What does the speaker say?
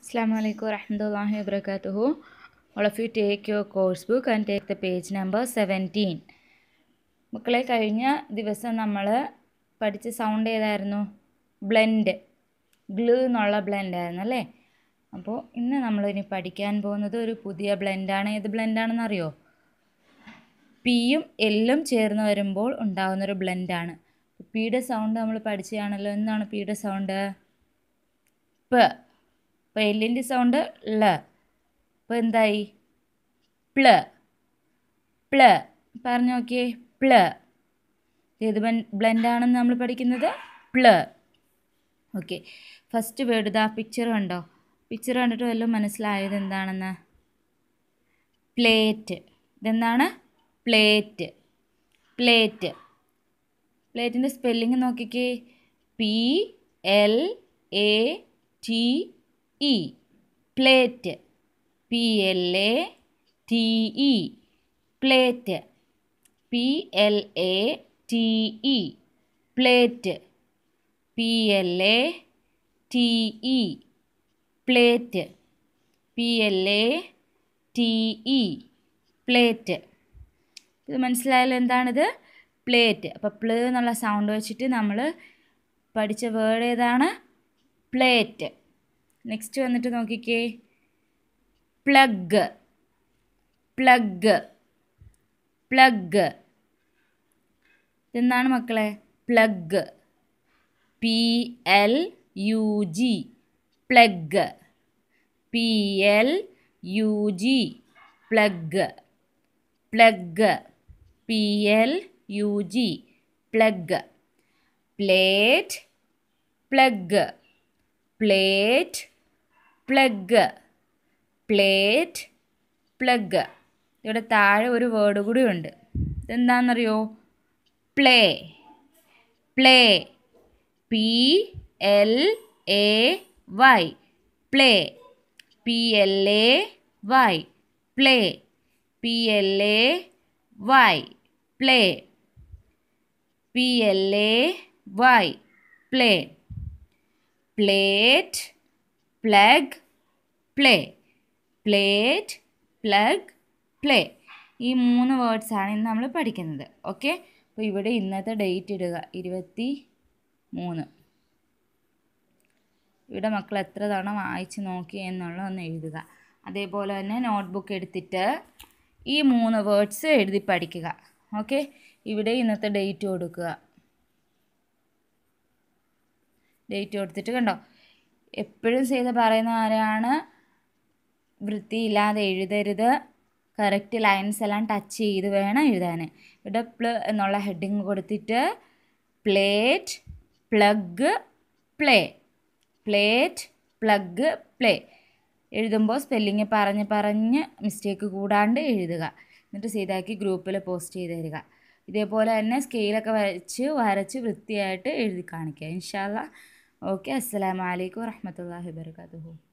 Assalamu alaikum warahmatullahi wabarakatuhu. All of you take your course book and take the page number 17. മക്കളെ കഴിഞ്ഞ ദിവസം നമ്മൾ പഠിച്ച sound ഏതായിരുന്നു ബ്ലെൻഡ് ഗ്ലൂ എന്നുള്ള ബ്ലെൻഡ് ആയിരുന്നു അല്ലേ അപ്പോൾ ഇന്ന് നമ്മൾ ഇനി പഠിക്കാൻ പോകുന്നത് ഒരു പുതിയ ബ്ലെൻഡാണ് ഏത് ബ്ലെൻഡാണെന്ന് അറിയോ പിയും എല്ലും ചേർന്ന് വരുമ്പോൾ ഉണ്ടാകുന്നൊരു ബ്ലെൻഡാണ് പിയുടെ സൗണ്ട് നമ്മൾ പഠിച്ചതാണല്ലോ എന്താണ് പിയുടെ സൗണ്ട് പ അപ്പോൾ എല്ലിൻ്റെ സൗണ്ട് ല അപ്പോൾ എന്തായി പ്ല പ്ല പറഞ്ഞു നോക്കിയേ പ്ല ഏത് ബ്ലെൻഡാണെന്ന് നമ്മൾ പഠിക്കുന്നത് പ്ല ഓക്കെ ഫസ്റ്റ് വേർഡ് ഇതാ പിക്ചർ കണ്ടോ പിക്ചർ കണ്ടിട്ട് വല്ലതും മനസ്സിലായത് എന്താണെന്ന് പ്ലേറ്റ് ഇതെന്താണ് പ്ലേറ്റ് പ്ലേറ്റ് പ്ലേറ്റിൻ്റെ സ്പെല്ലിങ് നോക്കിക്കേ P L A T E plate P L A T E plate P L A T E plate P L A T E plate P L A T E plate ഇത് മനസ്സിലായാലും എന്താണിത് plate അപ്പോൾ play എന്നുള്ള sound വെച്ചിട്ട് നമ്മൾ പഠിച്ച word ഏതാണ് plate next വന്നിട്ട് നോക്കിക്കേ പ്ലഗ് പ്ലഗ് പ്ലഗ് ഇതെന്താണ് മക്കളെ plug P L U G plug P L U G plug plug P L U G plug plate plug plate plug plate plug ഇവിടെ താഴെ ഒരു വേർഡ് കൂടി ഉണ്ട് ഇതെന്താണെന്നറിയോ play play P L A Y play P L A Y play P L A Y play P L A Y play plate plug play plate plug play ഈ മൂന്ന് വേർഡ്സാണ് ഇന്ന് നമ്മൾ പഠിക്കുന്നത് ഓക്കെ അപ്പോൾ ഇവിടെ ഇന്നത്തെ ഡേറ്റ് ഇടുക ഇരുപത്തി മൂന്ന് ഇവിടെ മക്കൾ എത്ര തവണ വായിച്ച് നോക്കി എന്നുള്ളത് ഒന്ന് എഴുതുക അതേപോലെ തന്നെ നോട്ട്ബുക്ക് എടുത്തിട്ട് ഈ മൂന്ന് വേർഡ്സ് എഴുതി പഠിക്കുക ഓക്കെ ഇവിടെ ഇന്നത്തെ ഡേറ്റ് കൊടുക്കുക ഡേറ്റ് കൊടുത്തിട്ട് കണ്ടോ എപ്പോഴും ചെയ്ത് പറയുന്ന ആരാണ് വൃത്തിയില്ലാതെ എഴുതരുത് കറക്റ്റ് ലൈൻസ് എല്ലാം ടച്ച് ചെയ്ത് വേണം എഴുതാൻ ഇവിടെ പ്ല എന്നുള്ള ഹെഡിങ് കൊടുത്തിട്ട് plate plug play plate plug play എഴുതുമ്പോൾ സ്പെല്ലിങ് പറഞ്ഞ് പറഞ്ഞ് മിസ്റ്റേക്ക് കൂടാണ്ട് എഴുതുക എന്നിട്ട് ചെയ്താക്കി ഗ്രൂപ്പിൽ പോസ്റ്റ് ചെയ്ത് തരിക ഇതേപോലെ തന്നെ സ്കെയിലൊക്കെ വരച്ച് വരച്ച് വൃത്തിയായിട്ട് എഴുതി കാണിക്കുക ഇൻഷാല്ല ഓക്കെ അസ്സലാമലൈക്കും വറഹമത്തല്ലാഹി വാബർക്കാത്തു